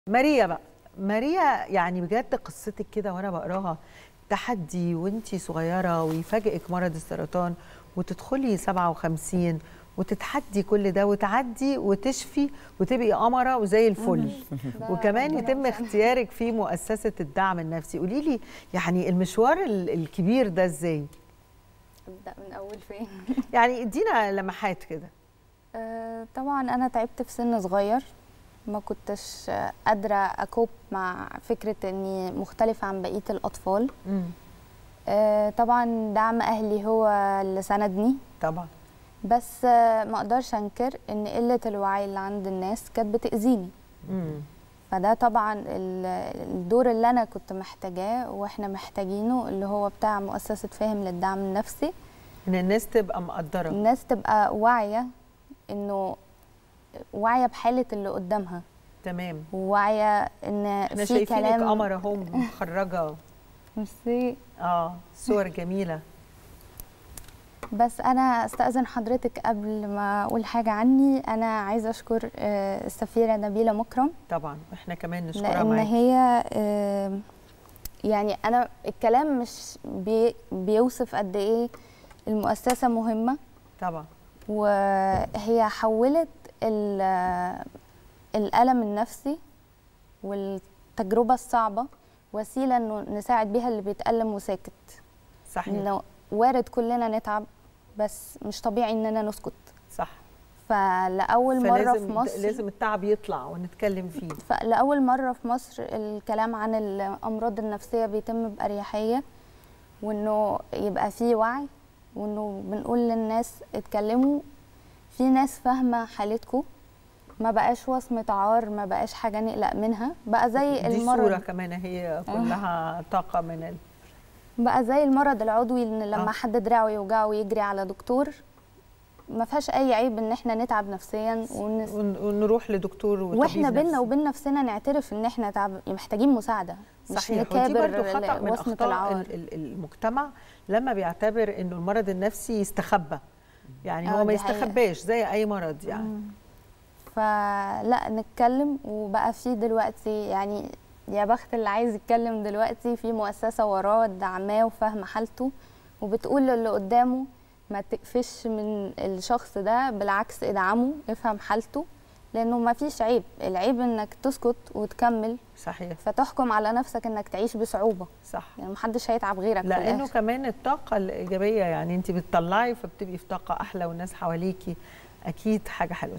ماريا بقى ماريا يعني بجد قصتك كده وانا بقراها تحدي وانتي صغيره ويفاجئك مرض السرطان وتدخلي 57 وتتحدي كل ده وتعدي وتشفي وتبقي قمره وزي الفل وكمان يتم اختيارك في مؤسسه الدعم النفسي قولي لي يعني المشوار ال- الكبير ده ازاي ابدا من اول فين يعني ادينا لمحات كده آه، طبعا انا تعبت في سن صغير ما كنتش آه، قادره اكوب مع فكره اني مختلفه عن بقيه الاطفال مم. آه، طبعا دعم اهلي هو اللي سندني طبعا بس آه، ما اقدرش انكر ان قله الوعي اللي عند الناس كانت بتاذيني مم. فده طبعا ال- الدور اللي انا كنت محتاجاه واحنا محتاجينه اللي هو بتاع مؤسسه فاهم للدعم النفسي ان الناس تبقى مقدره الناس تبقى واعيه انه واعيه بحاله اللي قدامها تمام وواعيه ان احنا في شايفينك كلام قمره اهو مخرجه ميرسي اه صور جميله بس انا استاذن حضرتك قبل ما اقول حاجه عني انا عايزه اشكر آه، السفيره نبيله مكرم طبعا احنا كمان نشكرها لان معاكي هي آه، يعني انا الكلام مش بي بيوصف قد ايه المؤسسه مهمه طبعا وهي حولت ال- الألم النفسي والتجربة الصعبة وسيلة انه نساعد بيها اللي بيتألم وساكت صحيح انه وارد كلنا نتعب بس مش طبيعي اننا نسكت صح فلأول مرة فلازم في مصر لازم التعب يطلع ونتكلم فيه فلأول مرة في مصر الكلام عن الأمراض النفسية بيتم بأريحية وإنه يبقى فيه وعي وإنه بنقول للناس اتكلموا في ناس فاهمة حالتكم ما بقاش وصمة عار ما بقاش حاجة نقلق منها بقى زي دي صورة المرض كمان هي كلها طاقة من ال... بقى زي المرض العضوي إن آه. لما حد دراعه يوجعه ويجري على دكتور ما فيهاش أي عيب إن احنا نتعب نفسيا ونس... ون- ونروح لدكتور وطبيب واحنا بينا نفسي. وبين نفسنا نعترف ان احنا تعب... محتاجين مساعده مش صحيح ودي نكابر برضو خطأ من وصمه أخطاء العار ال- ال- المجتمع لما بيعتبر إنه المرض النفسي يستخبى يعني آه، هو ما دي حقيقة. يستخباش زي أي مرض يعني فلا نتكلم وبقى في دلوقتي يعني يا بخت اللي عايز يتكلم دلوقتي في مؤسسه وراه دعماه وفاهمه حالته وبتقول للي قدامه ما تقفش من الشخص ده بالعكس ادعمه افهم حالته لانه ما فيش عيب العيب انك تسكت وتكمل صحيح فتحكم على نفسك انك تعيش بصعوبه صح يعني محدش هيتعب غيرك في لانه الآخر. كمان الطاقه الايجابيه يعني انت بتطلعي فبتبقي في طاقه احلى والناس حواليكي اكيد حاجه حلوه